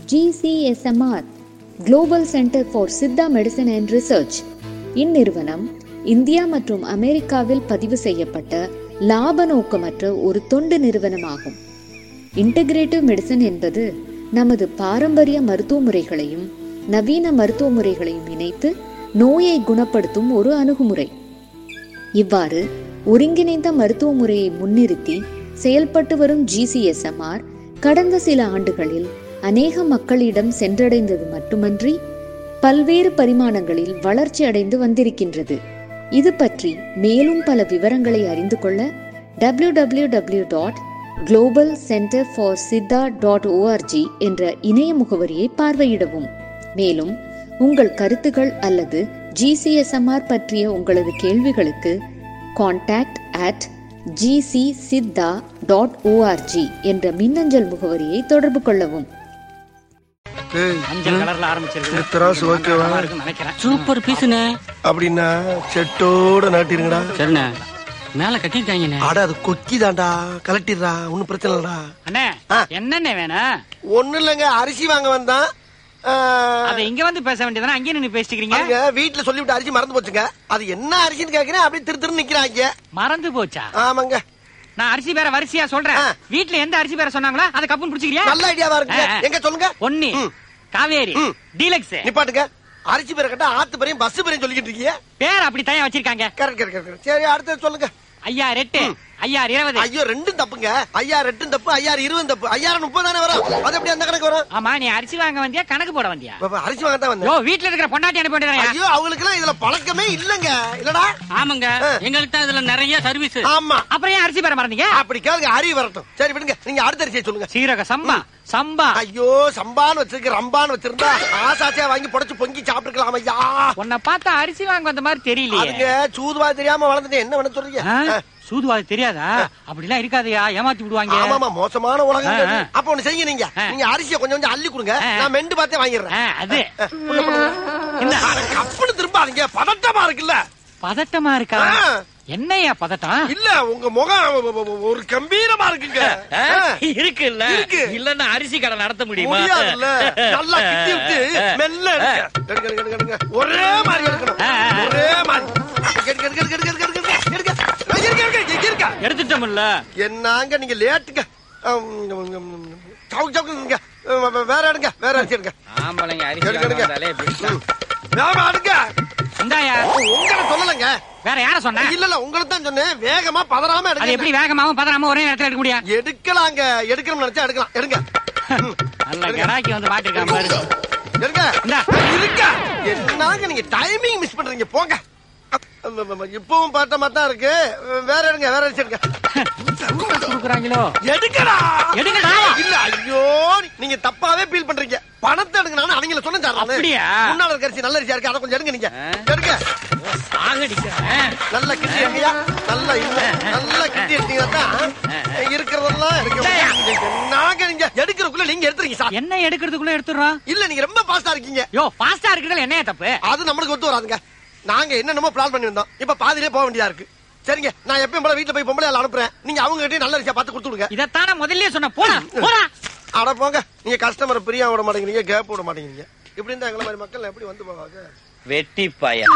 GCSMR global centre for Siddha medicine and research இந்நிறுவனம் India மற்றும் அமெரிக்காவில் பதிவு செய்யப்பட்ட லாப நோக்கமற்ற ஒரு தொண்டு நிறுவனமாகும் இன்டகிரேட்டிவ் மெடிசன் என்பது நமது பாரம்பரிய மருத்துவ முறைகளையும் நவீன மருத்துவ முறைகளையும் இணைத்து நோயை குணப்படுத்தும் ஒரு அணுகுமுறை இவ்வாறு ஒருங்கிணைந்த மருத்துவ முறையை முன்னிறுத்தி செயல்பட்டு வரும் ஜிசிஎஸ்எம்ஆர் கடந்த சில ஆண்டுகளில் அநேக மக்களிடம் சென்றடைந்தது மட்டுமன்றி பல்வேறு பரிமாணங்களில் வளர்ச்சி அடைந்து வந்திருக்கின்றது இது பற்றி மேலும் பல விவரங்களை அறிந்து கொள்ள W W W dot global centre for Siddha dot O R G என்ற இணைய முகவரியை பார்வையிடவும் மேலும் உங்கள் கருத்துகள் அல்லது ஜிசிஎஸ்எம்ஆர் பற்றிய உங்களது கேள்விகளுக்கு contact at GC Siddha dot O R G என்ற மின்னஞ்சல் முகவரியை தொடர்பு கொள்ளவும் ஏய், மஞ்சள் கலர்ல ஆரம்பிச்சிருக்கு இந்த திராசு ஓகேவா? நல்லா இருக்குன்னு நினைக்கிறேன் சூப்பர் பீஸுண்ணே அப்படின்னா செட்டோட நாட்டிருங்கடா சரிண்ணே மேல கட்டிருக்காங்கண்ணே அட அது கொக்கி தான்டா கலட்டிடுறா ஒன்னும் பிரச்சனை இல்லடா அண்ணே ஆ. என்னண்ணே வேணும் ஒண்ணும் இல்லைங்க அரிசி வாங்க வந்தான் ஆ, அத இங்க வந்து பேச வேண்டியதானே அங்கேயே நின்னு பேசிக்கிறீங்க அவங்க வீட்டுல சொல்லிவிட்டு அரிசி மறந்து போச்சுங்க அது என்ன அரிசின்னு கேக்குறேன் அப்படியே திரு திரு நிக்கிறாங்க மறந்து போச்சா ஆமாங்க நான் அரிசி பேர வரிசையா சொல்றேன் ஆ. வீட்ல எந்த அரிசி பேர சொன்னாங்களோ அத கப்புன்னு புடிச்சுக்கிறியா நல்ல ஐடியாவா இருக்குங்க ஆ. எங்க சொல்லுங்க ஒன்னு ம். காவேரி ம். டீலக்ஸ் நிப்பாட்டுங்க அரிசி பேரை கட்ட ஆத்து பேரையும் பஸ் பேரையும் சொல்லிக்கிட்டு இருக்கீங்க பேர் அப்படி தயா வச்சிருக்காங்க கரெக்ட் கரெக்ட் கரெக்ட் சரி அடுத்தது சொல்லுங்க ஐயா ரெட்டு ஐயா இருபது ஐயோ ரெண்டும் தப்புங்க ஐயா ரெண்டும் தப்பு ஐயா இருபது தப்பு ஐயாயிரம் முப்பது தானே வரும் அது எப்படி அந்த கணக்கு வரும் ஆமா நீ அரிசி வாங்க வந்தியா கணக்கு போட வந்தியா பாப்பா, அரிசி வாங்க தான் வந்தேன் யோ வீட்ல இருக்கிற பொண்டாட்டி அனுப்பி வேண்டியதானயா ஐயோ அவங்களுக்கு எல்லாம் இதுல பழக்கமே இல்லங்க இல்லடா ஆமாங்க எங்களுக்கு தான் இதுல நிறைய சர்வீஸ் ஆமா அப்புறம் ஏன் அரிசி பேர மறந்தீங்க அப்படி கேளுங்க அறிவு வரட்டும் சரி விடுங்க நீங்க அடுத்த அரிசியை சொல்லுங்க சீரக சம்பா சம்பா ஐயோ சம்பான்னு வச்சிருக்க ரம்பான்னு வச்சிருந்தா ஆசாசியா வாங்கி புடைச்சு பொங்கி சாப்பிட்டுக்கலாம் ஐயா உன்னை பார்த்தா அரிசி வாங்க வந்த மாதிரி தெரியலையே அதுங்க சூதுவா தெரியாம வளர்ந்துட்டு என்ன பண்ண சொல்றீங்க ஆ? சூதுவாது தெரியாதா அப்படிலாம் இருக்காதயா ஏமாத்தி விடுவாங்க ஆமாமா மோசமான உலகம் ஆ, ஆ. அப்ப ஒண்ணு செய்யுங்க நீங்க ஆ. நீங்க அரிசியை கொஞ்சம் கொஞ்சம் அள்ளி கொடுங்க ஆ. நான் மெண்டு பார்த்தே வாங்கிடுறேன் ஆ, அது உள்ள போடுங்க. இந்த அட, கப்புன்னு திரும்பாதீங்க பதட்டமா இருக்குல்ல பதட்டமா இருக்கா ஆ. என்னையா பதட்டம் இல்ல உங்க முகம் ஒரு கம்பீரமா இருக்குங்க ஆ. இருக்குல்ல இருக்கு. இல்லன்னா அரிசி கடை நடத்த முடியாதுல்ல நல்லா கிட்டி விட்டு மெல்ல எடுங்க. எடுங்க, எடுங்க, எடுங்க, எடுங்க. ஒரே மாதிரி எடுக்கணும் ஆ, ஆ, ஆ. ஒரே மாதிரி எடுங்க, எடுங்க, எடுங்க, எடுங்க, எடுங்க, எடுங்க, எடுங்க. ஆ, இருங்க, இருங்க, இங்க இருக்கா? எடுத்துட்டோம்ல என்னங்க நீங்க லேட்டுங்க ஆம், சவுக்கு சவுக்குங்க வே- வேற எடுங்க வேற அரிசி எடுங்க ஆம்பளைங்க எடுங்க, எடுங்க. ம். வேகமா எடுங்க இந்தாயா உங்களை சொல்லலைங்க வேற யார சொன்ன இல்ல இல்ல உங்களை தான் சொன்னேன் வேகமா பதறாம அது எப்படி எடுங்க வேகமாவும் பதறாம ஒரே நேரத்துல எடுக்க முடியும் எடுக்கலாங்க எடுக்கணும்னு நினைச்சா எடுக்கலாம் எடுங்க ம். நல்ல எடுங்க. கடாக்கி வந்து மாட்டிருக்கான் பாரு இருங்க இந்தா. இருக்க என்னங்க நீங்க டைமிங் மிஸ் பண்றீங்க போங்க இப்பவும் பாட்டமா தான் இருக்கு வேற எடுங்க வேற அடிச்சு எடுங்க குடுக்குறாங்களோ எடுக்கடா எடுங்கடா. இல்ல ஐயோ நீங்க தப்பாவே ஃபீல் பண்றீங்க பணத்தை எடுங்க நான் அவங்கள சொன்னேன் சார் நானு. அப்படியா? முன்னால இருக்க அரிசி நல்ல அரிசியா இருக்கு அதை கொஞ்சம் எடுங்க நீங்க எடுங்க சாகடிக்கிறேன் நல்ல கிட்டி எடுங்கயா நல்ல இல்ல நல்ல கிட்டி எடுத்தீங்கன்னா தான் இருக்கிறதெல்லாம் இருக்கு நாங்க நீங்க எடுக்கிறதுக்குள்ள நீங்க எடுத்துறீங்க சார் என்ன எடுக்கிறதுக்குள்ள எடுத்துறோம் இல்ல நீங்க ரொம்ப பாஸ்டா இருக்கீங்க யோ ஃபாஸ்டா இருக்கிறதுல என்னையா தப்பு அது நம்மளுக்கு ஒத்து வராதுங்க நாங்க என்னென்னமோ பிளான் பண்ணி வந்தோம் இப்ப பாதியிலே போக வேண்டியதா இருக்கு சரிங்க நான் எப்பயும் போல வீட்டுல போய் பொம்பளை ஆள் அனுப்புறேன் நீங்க அவங்க கிட்டயும் நல்ல அரிசியா பார்த்து கொடுத்து விடுங்க இதத்தானே முதல்லயே சொன்ன போடா போடா அட போங்க நீங்க கஸ்டமர் பிரியா விட மாட்டேங்கிறீங்க கேப் விட மாட்டேங்கிறீங்க இப்படி இருந்தா எங்களை மாதிரி மக்கள் எப்படி வந்து போவாங்க வெட்டி பையன்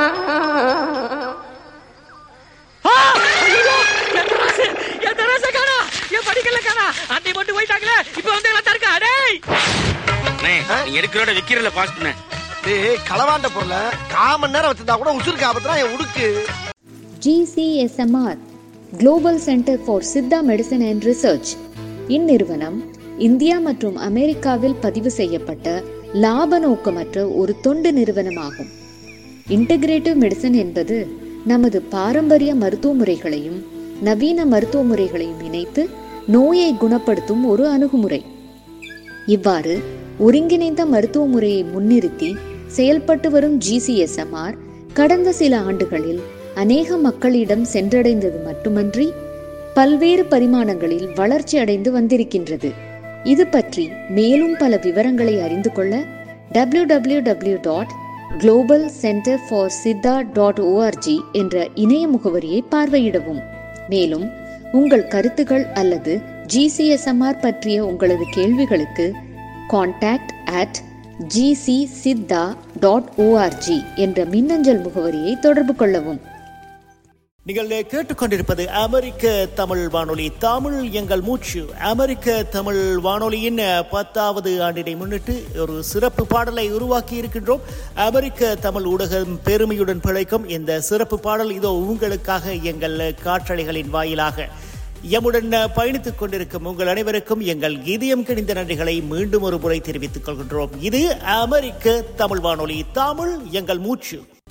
ஆ! ஐயோ! என் தராசு! என் தராசை காணா! என் படிக்கல்ல காணா! அன்னை மட்டும் போயிட்டாங்களே! இப்ப வந்து எல்லாம் தருக்கா? டேய்! நீ எடுக்கிறோட விக்கிறல பாஸ்ட்னே டேய் களவாண்ட பொருளை காமன் நேரம் வச்சிருந்தா கூட உசுருக்கு ஆபத்துனா என் உடுக்கு GCSMR global centre for Siddha medicine and research இந்நிறுவனம் இந்தியா மற்றும் அமெரிக்காவில் பதிவு செய்யப்பட்ட லாப நோக்கமற்ற ஒரு தொண்டு நிறுவனமாகும் இன்டகிரேட்டிவ் மெடிசன் என்பது நமது பாரம்பரிய மருத்துவ முறைகளையும் நவீன மருத்துவ முறைகளையும் இணைத்து நோயை குணப்படுத்தும் ஒரு அணுகுமுறை இவ்வாறு ஒருங்கிணைந்த மருத்துவ முறையை முன்னிறுத்தி செயல்பட்டு வரும் ஜிசிஎஸ்எம்ஆர் கடந்த சில ஆண்டுகளில் அநேக மக்களிடம் சென்றடைந்தது மட்டுமன்றி பல்வேறு பரிமாணங்களில் வளர்ச்சி அடைந்து வந்திருக்கின்றது இது பற்றி மேலும் பல விவரங்களை அறிந்து கொள்ள W W W dot global centre for Siddha dot O R G என்ற இணைய முகவரியை பார்வையிடவும் மேலும் உங்கள் கருத்துகள் அல்லது ஜிசிஎஸ்எம்ஆர் பற்றிய உங்களது கேள்விகளுக்கு contact at GC Siddha dot O R G என்ற மின்னஞ்சல் முகவரியை தொடர்பு கொள்ளவும் நீங்கள் கேட்டுக்கொண்டிருப்பது அமெரிக்க தமிழ் வானொலி தமிழ் எங்கள் மூச்சு அமெரிக்க தமிழ் வானொலியின் பத்தாவது ஆண்டினை முன்னிட்டு ஒரு சிறப்பு பாடலை உருவாக்கி இருக்கின்றோம் அமெரிக்க தமிழ் ஊடகம் பெருமையுடன் பிழைக்கும் இந்த சிறப்பு பாடல் இதோ உங்களுக்காக எங்கள் காற்றலைகளின் வாயிலாக எம்முடன் பயணித்துக் கொண்டிருக்கும் உங்கள் அனைவருக்கும் எங்கள் இதயம் கிணிந்த நன்றிகளை மீண்டும் ஒரு முறை தெரிவித்துக் கொள்கின்றோம் இது அமெரிக்க தமிழ் வானொலி தமிழ் எங்கள் மூச்சு